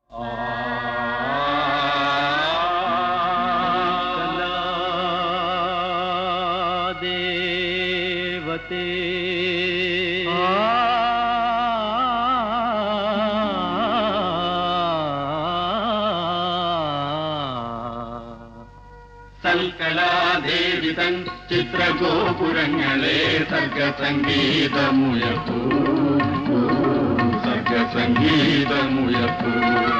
ദേവതേ സൽക്കലാദേവി തൻ ചിത്രഗോപുരങ്ങളെ സർഗസംഗീതമുയർത്തൂ സർഗസംഗീതമുയർത്തൂ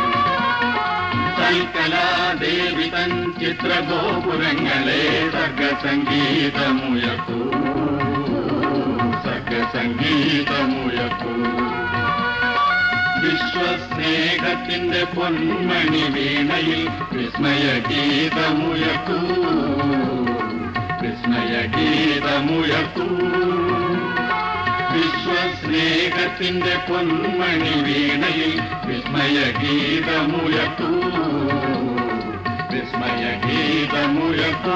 സൽക്കലാദേവി തൻ ചിത്രഗോപുരങ്ങളെ സർഗസംഗീതമുയർത്തൂ സർഗസംഗീതമുയർത്തൂ വിശ്വസ്നേഹത്തിന്റെ പൊന്മണി വീണയിൽ വിസ്മയ ഗീതമുയർത്തൂ വിസ്മയ ഗീതമുയർത്തൂ വിശ്വസ്നേഹത്തിന്റെ പൊന്മണി വീണയിൽ വിസ്മയ ഗീതമുയർത്തൂ വിസ്മയ ഗീതമുയർത്തൂ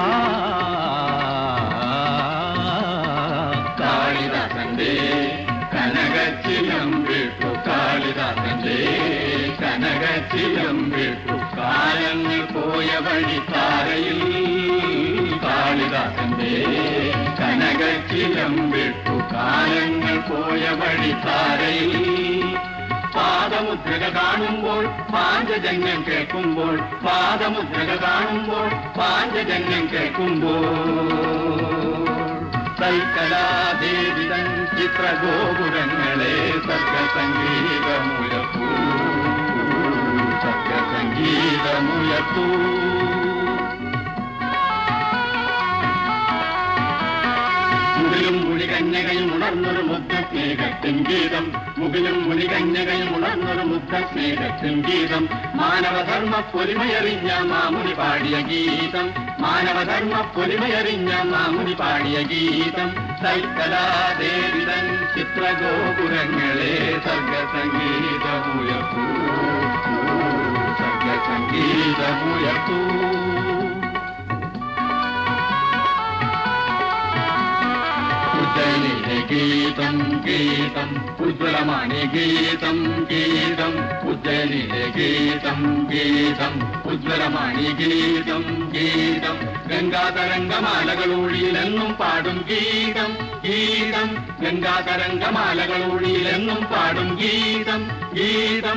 കാളിദാസന്റെ കനകച്ചിലം വിട്ടു കാളിദാസന്റെ കനകച്ചിലം വിട്ടു കാലങ്ങൾ പോയ വഴി താരയിൽ കാളിദാസന്റെ കനകച്ചിലം വിട്ടു കാലങ്ങൾ പോയ വഴി താരയിൽ പാദമുദ്രക കാണുമ്പോൾ പാഞ്ചജന്യം കേൾക്കുമ്പോൾ പാദമുദ്രക കാണുമ്പോൾ പാഞ്ചജന്യം കേൾക്കുമ്പോൾ സൽക്കലാദേവിതൻ ചിത്രഗോപുരങ്ങളെ സർഗസംഗീതമുയർത്തൂ സർഗസംഗീതമുയർത്തൂ മുകിലും മുനികന്യകയും ഉണർന്നൊരു മുഗ്ധ സ്നേഹത്തിൻ ഗീതം മുകിലും മുനികന്യകയും ഉണർന്നൊരു മുഗ്ധ സ്നേഹത്തിൻ ഗീതം മാനവധർമ്മ പൊലിമയറിഞ്ഞ മാമുനി പാടിയ ഗീതം മാനവധർമ്മ പൊലിമയറിഞ്ഞ മാമുനി പാടിയ ഗീതം സൽക്കലാദേവിതൻ ചിത്രഗോപുരങ്ങളെ സർഗസംഗീതമുയർത്തൂ സർഗസംഗീതമുയർത്തൂ ഉജ്ജയിലെ ഗീതം ഗീതം ഉജ്ജ്വലമാണ് ഗീതം ഗീതം ഉജ്ജയിലെ ഗീതം ഗീതം ഉജ്ജ്വലമാണ് ഗീതം ഗീതം ഗംഗാതരംഗമാലകളൂഴിയിലെന്നും പാടും ഗീതം ഗീതം ഗംഗാതരംഗമാലകളൂഴിയിലെന്നും പാടും ഗീതം ഗീതം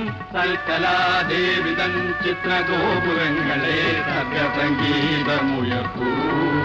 സൽക്കലാദേവിതൻ ചിത്രഗോപുരങ്ങളെ സർഗസംഗീതമുയർത്തൂ